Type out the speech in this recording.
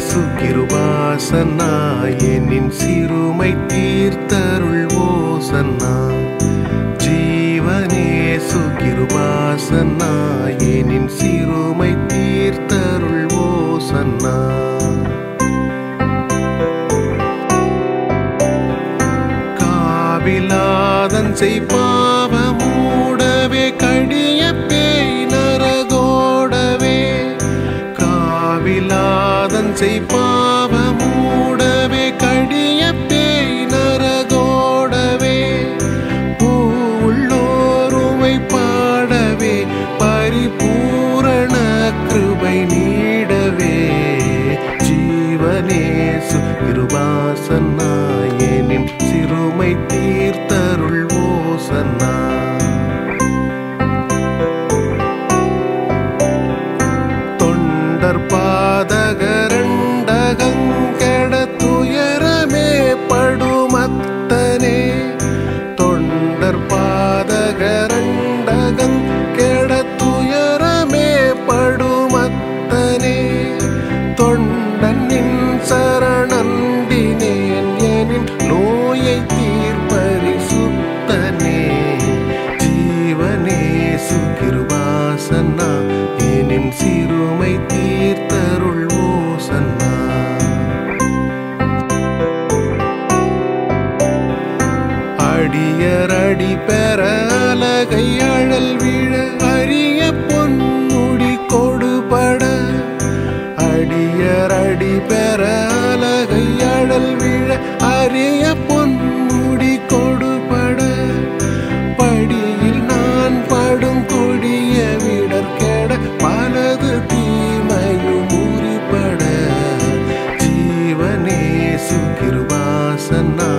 சுகிருபாசனா என்னின் சிறுமை தீர்த்தருள் ஓசன்னா ஜீவனே சுகிருபாசனா என்னின் சிறுமை தீர்த்தருள் ஓசன்னா காவிலாதன் செய்பாவ மூடவே கடிய பேய் நரகோடவே காவிலாதன் செய்பாவ மூடவே கடிய பேய் நரகோடவே பூவுள்ளோருமை பாடவே பரிபூரண கிருபை நீடவே ஜீவனே சுகிருபாசன்னாயனின் சிறுமை தீர்த்தருள் ஓசன்னா தொண்டர் பாதகரண்டகங்கட துயரமே படுமத்தனே தொண்டர் பாதகரண்டகங்கட துயரமே படுமத்தனே தொண்டனின் சரணண்டினேன் எனின் நோயை தீர்ப்பரிசுத்தனே ஜீவனே சுகிருபாசன்னா எனின் சிறுமை தீர்த்தருள் ஓசன்னா அடியரடி பெற அலகை அழல் விழ அரிய பொன்முடி கொடுபட அடியரடி பெற அலகை அழல் விழ அரிய பொன்முடி கொடுபட படியில் நான் படும் கொடிய விடர் கெட பலது தீமையும் உரிபட ஜீவனே சுகிருபாசன்னா